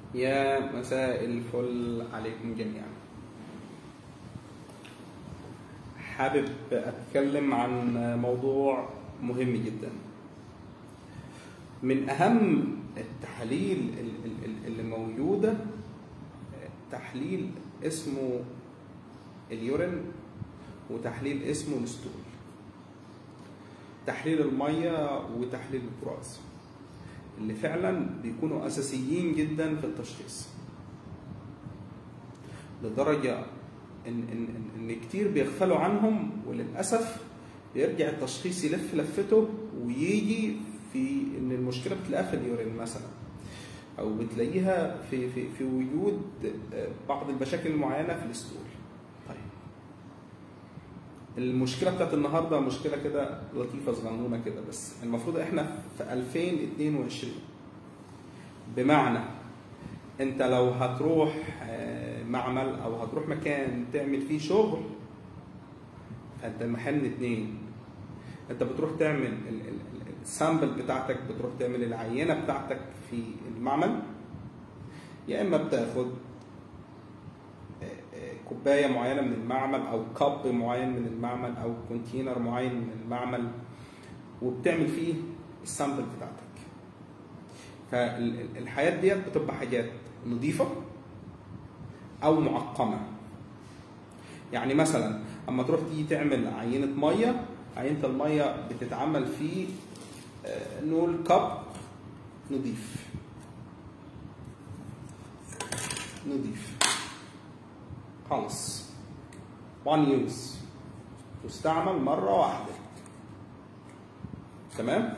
يا مساء الفل عليكم جميعا حابب اتكلم عن موضوع مهم جدا من اهم التحاليل ال- ال- ال- اللي موجوده تحليل اسمه اليورين وتحليل اسمه الستول تحليل الميه وتحليل البراز اللي فعلا بيكونوا اساسيين جدا في التشخيص لدرجه ان ان ان, إن كتير بيغفلوا عنهم وللاسف بيرجع التشخيص يلف لفته ويجي في ان المشكله بتلاقيها في اليورين مثلا او بتلاقيها في في في وجود بعض المشاكل المعينه في الستول طيب المشكله بتاعت النهارده مشكله كده لطيفه صغنونه كده بس المفروض احنا في 2022 بمعنى انت لو هتروح آه، معمل او هتروح مكان تعمل فيه شغل فانت المحل من اتنين انت بتروح تعمل ال- ال- ال- السامبل بتاعتك بتروح تعمل العينه بتاعتك في المعمل يا اما بتاخد كوبايه معينه من المعمل او كب معين من المعمل او كونتينر معين من المعمل وبتعمل فيه السامبل بتاعتك فالحاجات ديت بتبقى حاجات نظيفه او معقمه يعني مثلا اما تروح تيجي تعمل عينه ميه عينه الميه بتتعمل في آه، نقول كب نضيف نضيف خلاص وان يوز تستعمل مرة واحدة تمام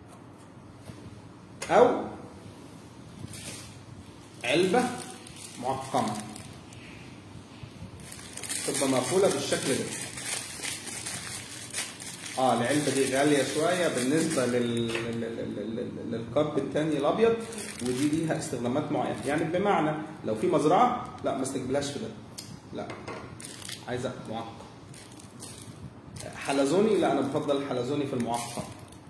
أو علبة معقمة تبقى مقفولة بالشكل ده اه العلبة دي غالية شوية بالنسبة لل... لل... لل... لل... للكب التاني الأبيض ودي ليها استخدامات معينة يعني بمعنى لو في مزرعة لا ما استقبلهاش في ده لا عايزة معقم حلزوني لا أنا بفضل الحلزوني في المعقم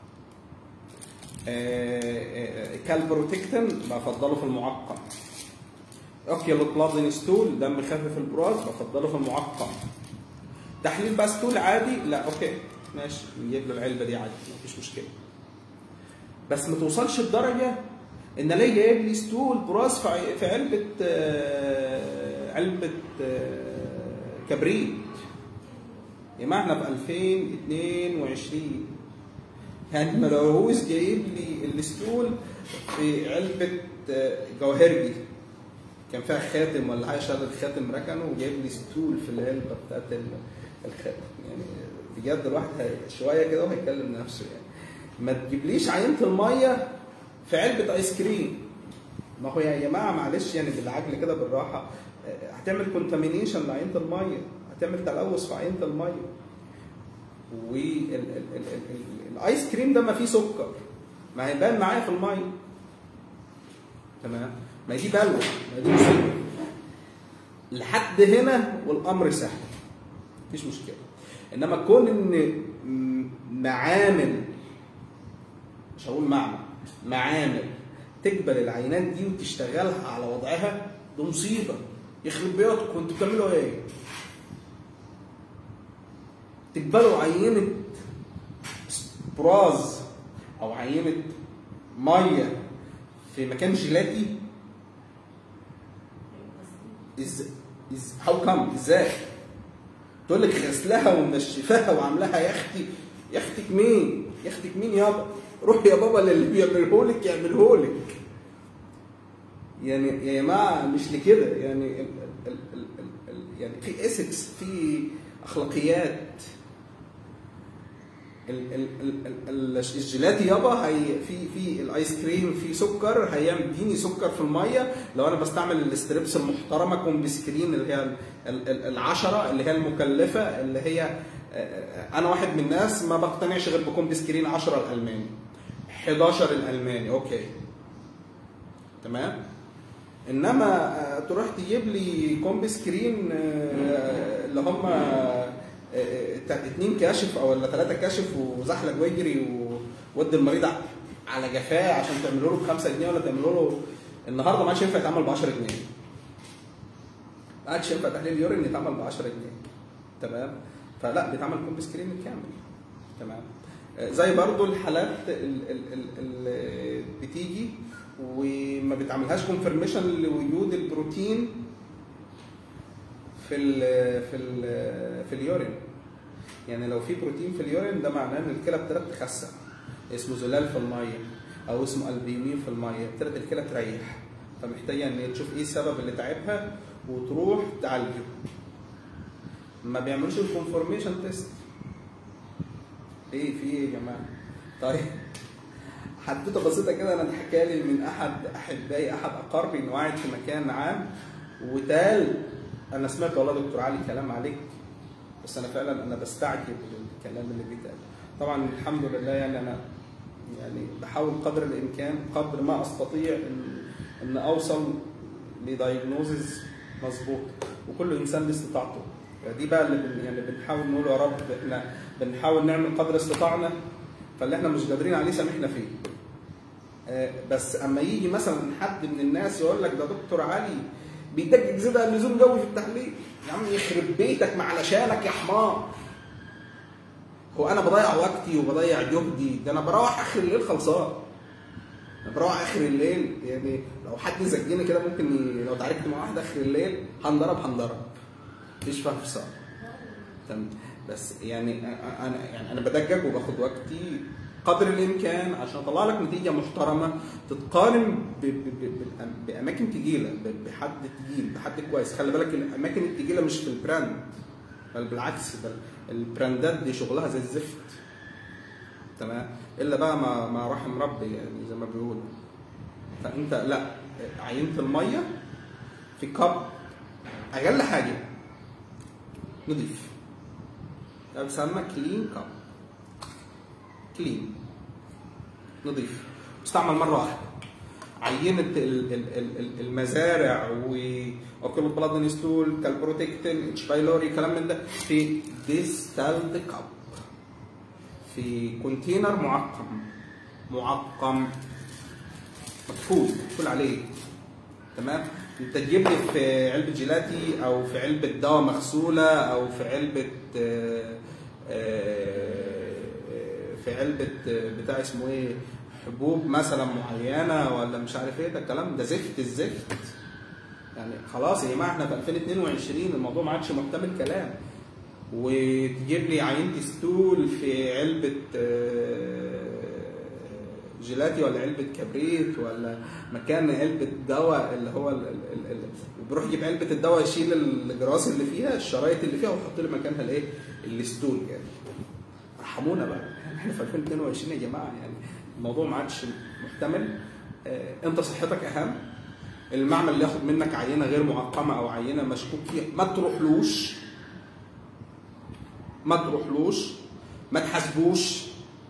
آه، آه، كالبروتكتن بفضله في المعقم اوكيولوكلازين ستول دم خفيف البراز بفضله في المعقم تحليل بقى ستول عادي لا اوكي ماشي نجيب له العلبه دي عادي مفيش مشكله بس ما توصلش لدرجه ان الاقي جايب لي ستول براز في عي- في علبه آه، علبه آه، كبريت يا جماعه احنا في 2022 يعني ما لقوهوش جايب لي الستول في علبه آه، جوهرجي كان فيها خاتم ولا حاجه شغل الخاتم ركنه وجايب لي ستول في العلبه بتاعت ال- الخاتم يعني بجد الواحد هي- شويه كده وهيكلم نفسه يعني ما تجيبليش عينه الميه في علبه ايس كريم ما هو يا جماعه معلش يعني بالعقل كده بالراحه آه، هتعمل كونتامينيشن لعينه الميه هتعمل تلوث في عينه الميه والايس كريم ده ما فيه سكر ما هيبان معايا في الميه تمام ما دي بلوى ما دي مصيبه لحد هنا والامر سهل مفيش مشكله انما كون ان م- معامل مش هقول معمل معامل تقبل العينات دي وتشتغلها على وضعها ده مصيبه يخرب بيوتكم انتوا بتعملوا ايه؟ تقبلوا عينه براز او عينه ميه في مكان جيلاتي از از هاو كم ازاي؟ تقول لك غسلها ومنشفاها وعاملاها يا اختي يا اختك مين؟ يا اختك مين يابا؟ روح يا بابا للي بيعمله لك يعمله لك. يعني يا جماعه مش لكده يعني ال ال ال ال ال يعني في اسكس في اخلاقيات ال- ال- ال- ال- ال- الجيلاتي يابا هي في في الايس كريم في سكر هيعمل اديني سكر في الميه لو انا بستعمل الستريبس المحترمه كومبسكرين اللي هي ال- ال- ال- العشره اللي هي المكلفه اللي هي آه، آه، انا واحد من الناس ما بقتنعش غير بكومبسكرين 10 الالماني 11 الالماني اوكي تمام انما آه، تروح تجيب لي كومبي سكرين آه، اللي هم آه، آه، تا- اتنين كاشف او ولا ثلاثه كاشف وزحلق ويجري وودي المريض على جفاه عشان تعملوا له بخمسة جنيه ولا تعملوا له النهارده ما عادش ينفع يتعمل ب 10 جنيه ما عادش ينفع تحليل يورين يتعمل ب 10 جنيه تمام فلا بيتعمل كومب سكرين كامل تمام آه، زي برضو الحالات اللي بتيجي وما بتعملهاش كونفرميشن لوجود البروتين في ال في ال في اليورين يعني لو في بروتين في اليورين ده معناه ان الكلى ابتدت تخسر اسمه زلال في الميه او اسمه البيومين في الميه ابتدت الكلى تريح فمحتاجه ان هي تشوف ايه السبب اللي تعبها وتروح تعالجه ما بيعملوش الكونفورميشن تيست ايه في ايه يا جماعه طيب حدوته بسيطه كده انا اتحكى لي من احد احبائي احد اقاربي انه قاعد في مكان عام وتال انا سمعت والله دكتور علي كلام عليك بس انا فعلا انا بستعجب الكلام اللي بيتقال طبعا الحمد لله يعني انا يعني بحاول قدر الامكان قدر ما استطيع ان ان اوصل لدايجنوزز مظبوط وكل انسان باستطاعته فدي بقى اللي بن يعني بنحاول نقول يا رب احنا بنحاول نعمل قدر استطاعنا فاللي احنا مش قادرين عليه سامحنا فيه آه، بس اما يجي مثلا حد من الناس يقول لك ده دكتور علي بيدجج زيادة عن اللزوم قوي في التحليل يا عم يخرب بيتك ما علشانك يا حمار هو انا بضيع وقتي وبضيع جهدي ده انا بروح اخر الليل خلصان انا بروح اخر الليل يعني لو حد زجني كده ممكن ي- لو اتعاركت مع واحد اخر الليل هنضرب هنضرب مفيش فهم في الصعب تمام بس يعني أ- انا يعني انا بدجج وباخد وقتي قدر الامكان عشان اطلع لك نتيجه محترمه تتقارن ب- ب- ب- بأم- باماكن تقيله ب- بحد تقيل بحد كويس خلي بالك الاماكن التقيله مش في البراند بل بالعكس بل البراندات دي شغلها زي الزفت تمام الا بقى ما ما رحم ربي يعني زي ما بيقولوا فانت لا عينت الميه في كب اقل حاجه نضيف ده بيسمى كلين كاب كلين نضيف استعمل مره واحده عينه ال- ال- ال- ال- المزارع واكل بلاد ستول كالبروتكتين اتش بايلوري كلام من ده في ديستالد كاب في كونتينر معقم معقم مقفول مقفول عليه تمام انت تجيب لي في علبه جيلاتي او في علبه دواء مغسوله او في علبه آه، آه، في علبه آه، بتاع اسمه ايه حبوب مثلا معينه ولا مش عارف ايه ده الكلام ده زفت الزفت يعني خلاص يا جماعه احنا في 2022 الموضوع ما عادش محتمل كلام وتجيب لي عينة ستول في علبة آه، جيلاتي ولا علبة كبريت ولا مكان علبة دواء اللي هو ال- ال- ال- ال- بيروح يجيب علبة الدواء يشيل الجراس اللي فيها الشرايط اللي فيها ويحط لي مكانها الايه؟ الستول يعني ارحمونا بقى احنا في 2022 يا جماعة يعني الموضوع ما عادش محتمل آه، انت صحتك اهم المعمل اللي ياخد منك عينه غير معقمه او عينه مشكوك فيها ما تروحلوش ما تروحلوش ما تحاسبوش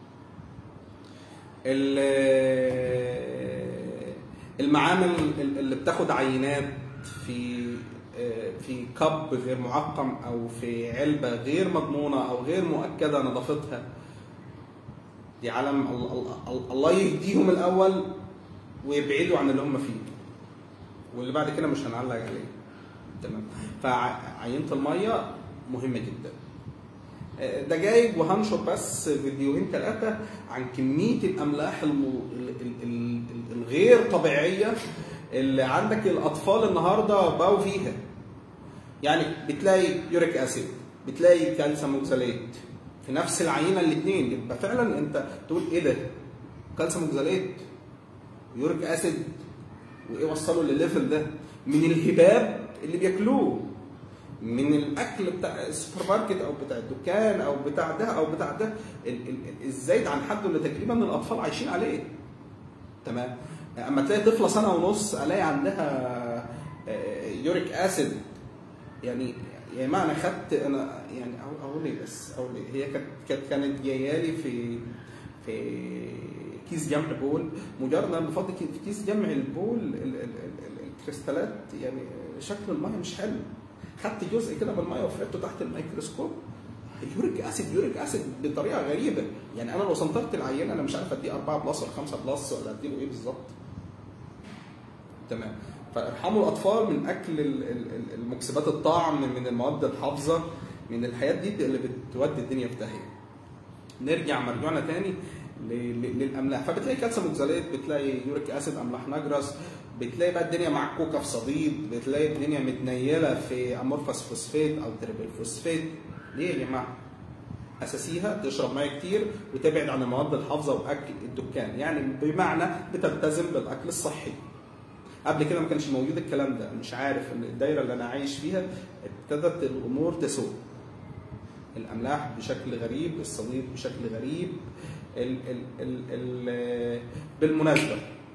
ال- المعامل اللي بتاخد عينات في في كب غير معقم او في علبه غير مضمونه او غير مؤكده نظافتها دي عالم ال- ال- ال- الله يهديهم الاول ويبعدوا عن اللي هم فيه واللي بعد كده مش هنعلق عليه تمام فعينه الميه مهمه جدا ده جايب وهنشر بس فيديوهين ثلاثة عن كمية الأملاح الم... ال... ال... ال... الغير طبيعية اللي عندك الأطفال النهاردة بقوا فيها يعني بتلاقي يوريك أسيد بتلاقي كالسيوم اوكساليت في نفس العينة الاثنين يبقى فعلا أنت تقول إيه ده؟ كالسيوم اوكساليت ويوريك أسيد وإيه وصلوا للليفل ده؟ من الهباب اللي بياكلوه من الاكل بتاع السوبر ماركت او بتاع الدكان او بتاع ده او بتاع ده ال- ال- الزايد عن حده اللي تقريبا الاطفال عايشين عليه تمام اما تلاقي طفله سنه ونص الاقي عندها آه، يوريك اسيد يعني يا جماعه انا خدت انا يعني أقول- اقول ايه بس اقول ايه هي كانت كانت كانت جايه لي في في كيس جمع بول مجرد ما بفضل كي- في كيس جمع البول ال- ال- ال- ال- الكريستالات يعني شكل الميه مش حلو خدت جزء كده من الميه وفردته تحت الميكروسكوب يوريك اسيد يوريك اسيد بطريقه غريبه يعني انا لو سنترت العيان انا مش عارف اديه 4 بلس ولا 5 بلس ولا اديله ايه بالظبط تمام فارحموا الاطفال من اكل ال- ال- ال- المكسبات الطعم من المواد الحافظه من الحاجات دي اللي بتودي الدنيا في داهيه نرجع مرجوعنا تاني ل- ل- للاملاح فبتلاقي كالسيوم اوكزاليت بتلاقي يوريك اسيد املاح نجرس بتلاقي بقى الدنيا معكوكه في صديد بتلاقي الدنيا متنيله في امورفاس فوسفات او تريبل فوسفات ليه يا جماعه؟ اساسيها تشرب ميه كتير وتبعد عن المواد الحافظه واكل الدكان يعني بمعنى بتلتزم بالاكل الصحي قبل كده ما كانش موجود الكلام ده مش عارف ان الدايره اللي انا عايش فيها ابتدت الامور تسوء الاملاح بشكل غريب الصديد بشكل غريب ال ال ال ال بالمناسبه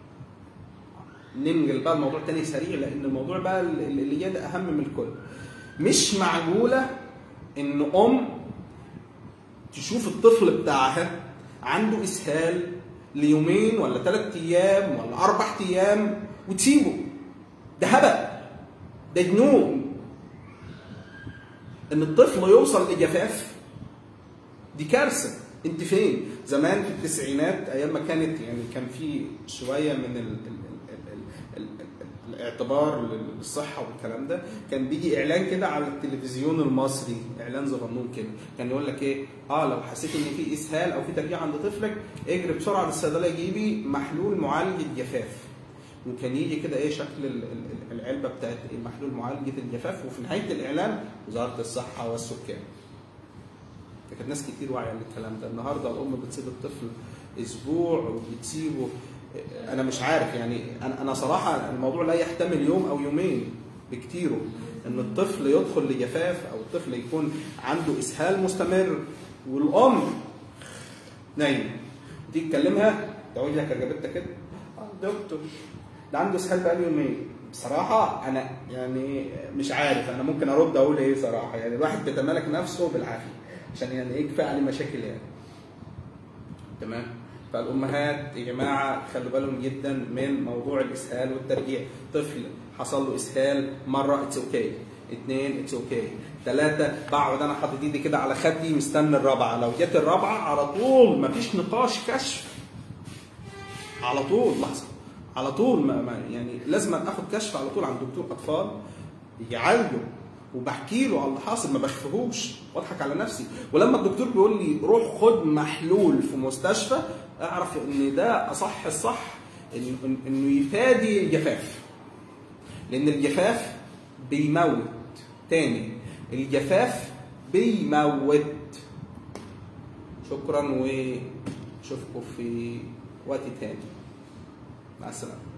ننقل بقى الموضوع تاني سريع لان الموضوع بقى اللي جاي ده اهم من الكل مش معقوله ان ام تشوف الطفل بتاعها عنده اسهال ليومين ولا ثلاث ايام ولا اربع ايام وتسيبه ده هبل ده جنون ان الطفل يوصل لجفاف دي كارثه انت فين زمان في التسعينات ايام ما كانت يعني كان في شويه من ال ال ال ال ال ال الاعتبار للصحه والكلام ده كان بيجي اعلان كده على التلفزيون المصري اعلان صغنون كده كان يقول لك ايه اه لو حسيت ان في اسهال او في ترجيع عند طفلك اجري بسرعه للصيدليه جيبي محلول معالج الجفاف وكان يجي كده ايه شكل ال- ال- العلبه بتاعت محلول معالجه الجفاف وفي نهايه الاعلان وزاره الصحه والسكان فكانت ناس كتير واعيه للكلام ده النهارده الام بتسيب الطفل اسبوع وبتسيبه انا مش عارف يعني انا انا صراحه الموضوع لا يحتمل يوم او يومين بكتيره ان الطفل يدخل لجفاف او الطفل يكون عنده اسهال مستمر والام نايمه تيجي تكلمها تقول لك رجبتها كده اه دكتور ده عنده اسهال بقاله يومين بصراحه انا يعني مش عارف انا ممكن ارد اقول ايه صراحه يعني الواحد بيتمالك نفسه بالعافيه عشان يعني ايه كفايه عليه مشاكل يعني تمام فالامهات يا جماعه خلوا بالهم جدا من موضوع الاسهال والترجيع طفل حصل له اسهال مره اتس اوكي اثنين اتس اوكي ثلاثة بقعد انا حاطط ايدي كده على خدي مستني الرابعة لو جت الرابعة على طول مفيش نقاش كشف على طول لحظة على طول ما ما يعني لازم اخد كشف على طول عند دكتور اطفال يعالجه وبحكي له على اللي حاصل ما بخفهوش واضحك على نفسي ولما الدكتور بيقول لي روح خد محلول في مستشفى اعرف ان ده اصح الصح إن- إن- انه يفادي الجفاف لان الجفاف بيموت تاني الجفاف بيموت شكرا واشوفكم في وقت تاني مع السلامه